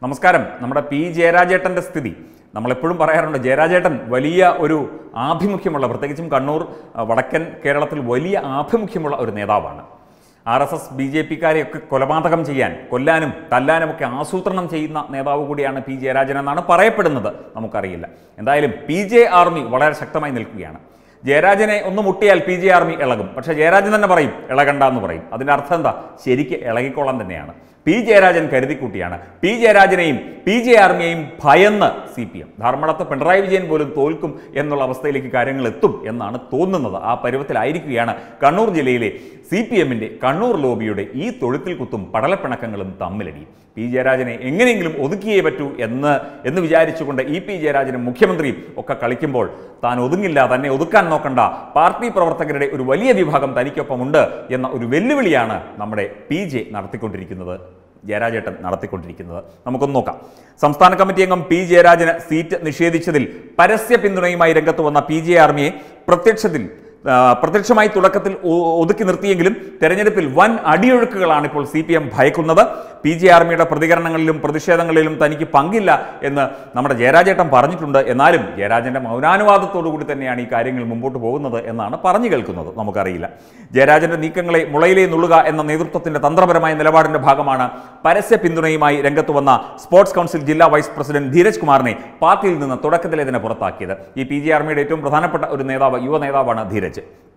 നമസ്കാരം നമ്മുടെ പി ജയരാജേട്ടൻ്റെ സ്ഥിതി നമ്മളെപ്പോഴും പറയാറുണ്ട് ജയരാജേട്ടൻ വലിയ ഒരു ആഭിമുഖ്യമുള്ള പ്രത്യേകിച്ചും കണ്ണൂർ ആ, വടക്കൻ കേരളത്തിൽ വലിയ ആഭിമുഖ്യമുള്ള ഒരു നേതാവാണ് R S S B J പിക്കാരെയൊക്കെ കൊലപാതകം ചെയ്യാൻ കൊല്ലാനും തല്ലാനും ഒക്കെ ആസൂത്രണം ചെയ്യുന്ന നേതാവ് കൂടിയാണ് പി ജയരാജൻ എന്നാണ് പറയപ്പെടുന്നത് നമുക്കറിയില്ല എന്തായാലും പി ജെ ആർമി വളരെ ശക്തമായി നിൽക്കുകയാണ് ജയരാജനെ ഒന്ന് മുട്ടിയാൽ പി ജെ ആർമി ഇളകും പക്ഷേ ജയരാജൻ തന്നെ പറയും ഇളകണ്ട എന്ന് പറയും അതിൻ്റെ അർത്ഥം എന്താ ശരിക്ക് ഇളകിക്കോളാൻ തന്നെയാണ് പി ജയരാജൻ കരുതിക്കൂട്ടിയാണ് പി ജയരാജനെയും പി ജെ ആർമിയെയും ഭയന്ന് സി പി എം ധർമ്മടത്ത് പിണറായി വിജയൻ പോലും തോൽക്കും എന്നുള്ള അവസ്ഥയിലേക്ക് കാര്യങ്ങൾ എത്തും എന്നാണ് തോന്നുന്നത് ആ പരുവത്തിലായിരിക്കുകയാണ് കണ്ണൂർ ജില്ലയിലെ സി പി എമ്മിൻ്റെ കണ്ണൂർ ലോബിയുടെ ഈ തൊഴുത്തിൽ കുത്തും പടലപ്പിണക്കങ്ങളും തമ്മിലടിയും പി ജയരാജനെ എങ്ങനെയെങ്കിലും ഒതുക്കിയേ പറ്റൂ എന്ന് എന്ന് വിചാരിച്ചുകൊണ്ട് ഇ പി ജയരാജനും മുഖ്യമന്ത്രിയും ഒക്കെ കളിക്കുമ്പോൾ താൻ ഒതുങ്ങില്ല തന്നെ ഒതുക്കാൻ നോക്കണ്ട പാർട്ടി പ്രവർത്തകരുടെ ഒരു വലിയ വിഭാഗം തനിക്കൊപ്പമുണ്ട് എന്ന ഒരു വെല്ലുവിളിയാണ് നമ്മുടെ പി ജെ നടത്തിക്കൊണ്ടിരിക്കുന്നത് ജയരാജേട്ടൻ നടത്തിക്കൊണ്ടിരിക്കുന്നത് നമുക്കൊന്ന് നോക്കാം സംസ്ഥാന കമ്മിറ്റി അംഗം പി ജയരാജന് സീറ്റ് നിഷേധിച്ചതിൽ പരസ്യ പിന്തുണയുമായി രംഗത്ത് വന്ന പി ജെ ആർമിയെ പ്രത്യക്ഷത്തിൽ ആ, പ്രത്യക്ഷമായി തുടക്കത്തിൽ ഒ- ഒതുക്കി നിർത്തിയെങ്കിലും തെരഞ്ഞെടുപ്പിൽ വൻ അടിയൊഴുക്കുകളാണ് ഇപ്പോൾ സി പി എം ഭയക്കുന്നത് പി ജെ ആർമിയുടെ പ്രതികരണങ്ങളിലും പ്രതിഷേധങ്ങളിലും തനിക്ക് പങ്കില്ല എന്ന് നമ്മുടെ ജയരാജേട്ടൻ പറഞ്ഞിട്ടുണ്ട് എന്നാലും ജയരാജന്റെ മൗനാനുവാദത്തോടു കൂടി തന്നെയാണ് ഈ കാര്യങ്ങൾ മുമ്പോട്ട് പോകുന്നത് എന്നാണ് പറഞ്ഞു കേൾക്കുന്നത് നമുക്കറിയില്ല ജയരാജന്റെ നീക്കങ്ങളെ മുളയിലേ നുള്ളുക എന്ന നേതൃത്വത്തിന്റെ തന്ത്രപരമായ നിലപാടിന്റെ ഭാഗമാണ് പരസ്യ പിന്തുണയുമായി രംഗത്ത് വന്ന സ്പോർട്സ് കൗൺസിൽ ജില്ലാ വൈസ് പ്രസിഡന്റ് ധീരജ് കുമാറിനെ പാർട്ടിയിൽ നിന്ന് തുടക്കത്തിലെ തന്നെ പുറത്താക്കിയത് ഈ പി ജെ ആർമിയുടെ ഏറ്റവും പ്രധാനപ്പെട്ട ഒരു നേതാവ് യുവ നേതാവാണ് ധീരജ്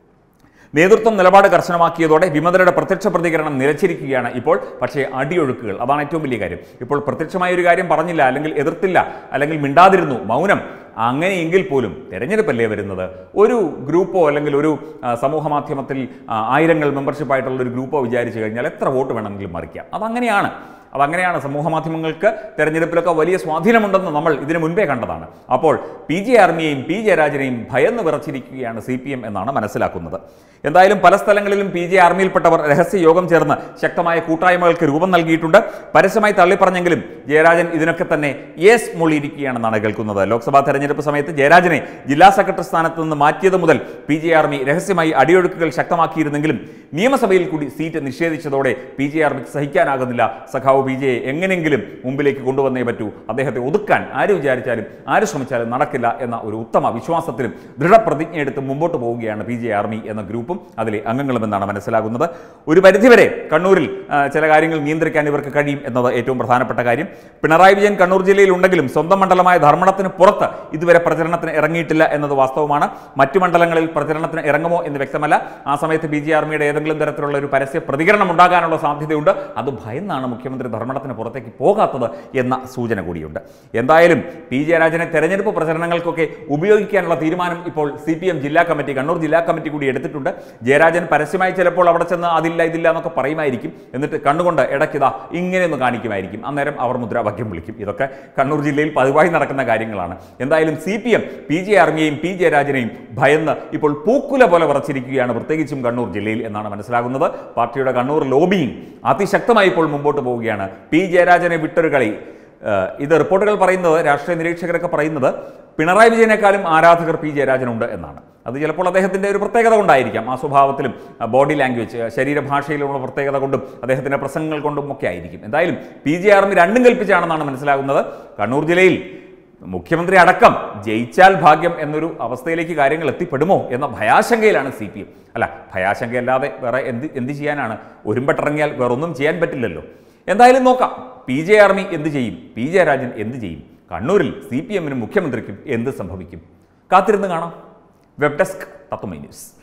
നേതൃത്വം നിലപാട് കർശനമാക്കിയതോടെ വിമതരുടെ പ്രത്യക്ഷ പ്രതികരണം നിലച്ചിരിക്കുകയാണ് ഇപ്പോൾ പക്ഷേ അടിയൊഴുക്കുകൾ അതാണ് ഏറ്റവും വലിയ കാര്യം ഇപ്പോൾ പ്രത്യക്ഷമായ ഒരു കാര്യം പറഞ്ഞില്ല അല്ലെങ്കിൽ എതിർത്തില്ല അല്ലെങ്കിൽ മിണ്ടാതിരുന്നു മൗനം അങ്ങനെയെങ്കിൽ പോലും തെരഞ്ഞെടുപ്പല്ലേ വരുന്നത് ഒരു ഗ്രൂപ്പോ അല്ലെങ്കിൽ ഒരു ആ, സമൂഹ മാധ്യമത്തിൽ ആ, ആയിരങ്ങൾ മെമ്പർഷിപ്പ് ആയിട്ടുള്ള ഒരു ഗ്രൂപ്പോ വിചാരിച്ചു കഴിഞ്ഞാൽ എത്ര വോട്ട് വേണമെങ്കിലും മറിക്കാം അതങ്ങനെയാണ് അതങ്ങനെയാണ് സമൂഹ മാധ്യമങ്ങൾക്ക് തെരഞ്ഞെടുപ്പിലൊക്കെ വലിയ സ്വാധീനമുണ്ടെന്ന് നമ്മൾ ഇതിനു മുൻപേ കണ്ടതാണ് അപ്പോൾ പി ജെ ആർമിയെയും പി ജയരാജനെയും ഭയന്ന് വിറച്ചിരിക്കുകയാണ് സി പി എം എന്നാണ് മനസ്സിലാക്കുന്നത് എന്തായാലും പല സ്ഥലങ്ങളിലും പി ജെ ആർമിയിൽപ്പെട്ടവർ രഹസ്യ യോഗം ചേർന്ന് ശക്തമായ കൂട്ടായ്മകൾക്ക് രൂപം നൽകിയിട്ടുണ്ട് പരസ്യമായി തള്ളിപ്പറഞ്ഞെങ്കിലും ജയരാജൻ ഇതിനൊക്കെ തന്നെ യേസ് മൊഴിയിരിക്കുകയാണെന്നാണ് കേൾക്കുന്നത് ലോക്സഭാ തെരഞ്ഞെടുപ്പ് സമയത്ത് ജയരാജനെ ജില്ലാ സെക്രട്ടറി സ്ഥാനത്ത് നിന്ന് മാറ്റിയത് മുതൽ പി ജെ ആർമി രഹസ്യമായി അടിയൊഴുക്കുകൾ ശക്തമാക്കിയിരുന്നെങ്കിലും നിയമസഭയിൽ കൂടി സീറ്റ് നിഷേധിച്ചതോടെ പി ജെ ആർമിക്ക് സഹിക്കാനാകുന്നില്ല സഖാവ് പി ജെയെ എങ്ങനെയെങ്കിലും മുമ്പിലേക്ക് കൊണ്ടുവന്നേ പറ്റൂ അദ്ദേഹത്തെ ഒതുക്കാൻ ആര് വിചാരിച്ചാലും ആര് ശ്രമിച്ചാലും നടക്കില്ല എന്ന ഒരു ഉത്തമ വിശ്വാസത്തിലും ദൃഢപ്രതിജ്ഞയെടുത്ത് മുമ്പോട്ട് പോവുകയാണ് പി ജെ ആർമി എന്ന ഗ്രൂപ്പും അതിലെ അംഗങ്ങളും എന്നാണ് മനസ്സിലാകുന്നത് ഒരു പരിധിവരെ കണ്ണൂരിൽ ആ, ചില കാര്യങ്ങൾ നിയന്ത്രിക്കാൻ ഇവർക്ക് കഴിയും എന്നത് ഏറ്റവും പ്രധാനപ്പെട്ട കാര്യം പിണറായി വിജയൻ കണ്ണൂർ ജില്ലയിൽ ഉണ്ടെങ്കിലും സ്വന്തം മണ്ഡലമായ ധർമ്മടത്തിന് പുറത്ത് ഇതുവരെ പ്രചരണത്തിന് ഇറങ്ങിയിട്ടില്ല എന്നത് വാസ്തവമാണ് മറ്റു മണ്ഡലങ്ങളിൽ പ്രചരണത്തിന് ഇറങ്ങുമോ എന്ന് വ്യക്തമല്ല ആ സമയത്ത് ബി ജെ ആർമിയുടെ ഏതെങ്കിലും തരത്തിലുള്ള ഒരു പരസ്യ പ്രതികരണം ഉണ്ടാകാനുള്ള സാധ്യതയുണ്ട് അത് ഭയന്നാണ് മുഖ്യമന്ത്രി ധർമ്മടത്തിന് പുറത്തേക്ക് പോകാത്തത് എന്ന സൂചന കൂടിയുണ്ട് എന്തായാലും പി ജയരാജനെ തെരഞ്ഞെടുപ്പ് പ്രചരണങ്ങൾക്കൊക്കെ ഉപയോഗിക്കാനുള്ള തീരുമാനം ഇപ്പോൾ സി പി എം ജില്ലാ കമ്മിറ്റി കണ്ണൂർ ജില്ലാ കമ്മിറ്റി കൂടി എടുത്തിട്ടുണ്ട് ജയരാജൻ പരസ്യമായി ചിലപ്പോൾ അവിടെ ചെന്ന് അതില്ല ഇതില്ല എന്നൊക്കെ പറയുമായിരിക്കും എന്നിട്ട് കണ്ണുകൊണ്ട് ഇടയ്ക്കിതാ ഇങ്ങനെയൊന്ന് കാണിക്കുമായിരിക്കും അന്നേരം അവർ മുദ്രാവാക്യം വിളിക്കും ഇതൊക്കെ കണ്ണൂർ ജില്ലയിൽ പതിവായി നടക്കുന്ന കാര്യങ്ങളാണ് എന്തായാലും C P M P J ആർമിയെയും പി ജയരാജനെയും ഭയന്ന് ഇപ്പോൾ പൂക്കുല പോലെ വിറച്ചിരിക്കുകയാണ് പ്രത്യേകിച്ചും കണ്ണൂർ ജില്ലയിൽ എന്നാണ് മനസ്സിലാകുന്നത് പാർട്ടിയുടെ കണ്ണൂർ ലോബിയും അതിശക്തമായി ഇപ്പോൾ മുമ്പോട്ട് പോവുകയാണ് പി ജയരാജനെ വിട്ടൊരു കളി ഏഹ് ഇത് റിപ്പോർട്ടുകൾ പറയുന്നത് രാഷ്ട്രീയ നിരീക്ഷകരൊക്കെ പറയുന്നത് പിണറായി വിജയനേക്കാളും ആരാധകർ പി ജയരാജനുണ്ട് എന്നാണ് അത് ചിലപ്പോൾ അദ്ദേഹത്തിൻ്റെ ഒരു പ്രത്യേകത കൊണ്ടായിരിക്കാം ആ സ്വഭാവത്തിലും ബോഡി ലാംഗ്വേജ് ശരീരഭാഷയിലുള്ള പ്രത്യേകത കൊണ്ടും അദ്ദേഹത്തിൻ്റെ പ്രസംഗങ്ങൾ കൊണ്ടും ഒക്കെ ആയിരിക്കും എന്തായാലും പി ജെ ആർമി രണ്ടും കൽപ്പിച്ചാണെന്നാണ് മനസ്സിലാകുന്നത് കണ്ണൂർ ജില്ലയിൽ മുഖ്യമന്ത്രി അടക്കം ജയിച്ചാൽ ഭാഗ്യം എന്നൊരു അവസ്ഥയിലേക്ക് കാര്യങ്ങൾ എത്തിപ്പെടുമോ എന്ന ഭയാശങ്കയിലാണ് സി പി എം അല്ല ഭയാശങ്കയല്ലാതെ വേറെ എന്ത് എന്ത് ചെയ്യാനാണ് ഒരുമ്പെട്ടിറങ്ങിയാൽ വേറൊന്നും ചെയ്യാൻ പറ്റില്ലല്ലോ എന്തായാലും നോക്കാം പി ജെ ആർമി എന്ത് ചെയ്യും പി ജെ രാജൻ എന്ത് ചെയ്യും കണ്ണൂരിൽ സി പി എമ്മിനും മുഖ്യമന്ത്രിക്കും എന്ത് സംഭവിക്കും കാത്തിരുന്ന് കാണാം വെബ് ഡെസ്ക് തത്വമൈ ന്യൂസ്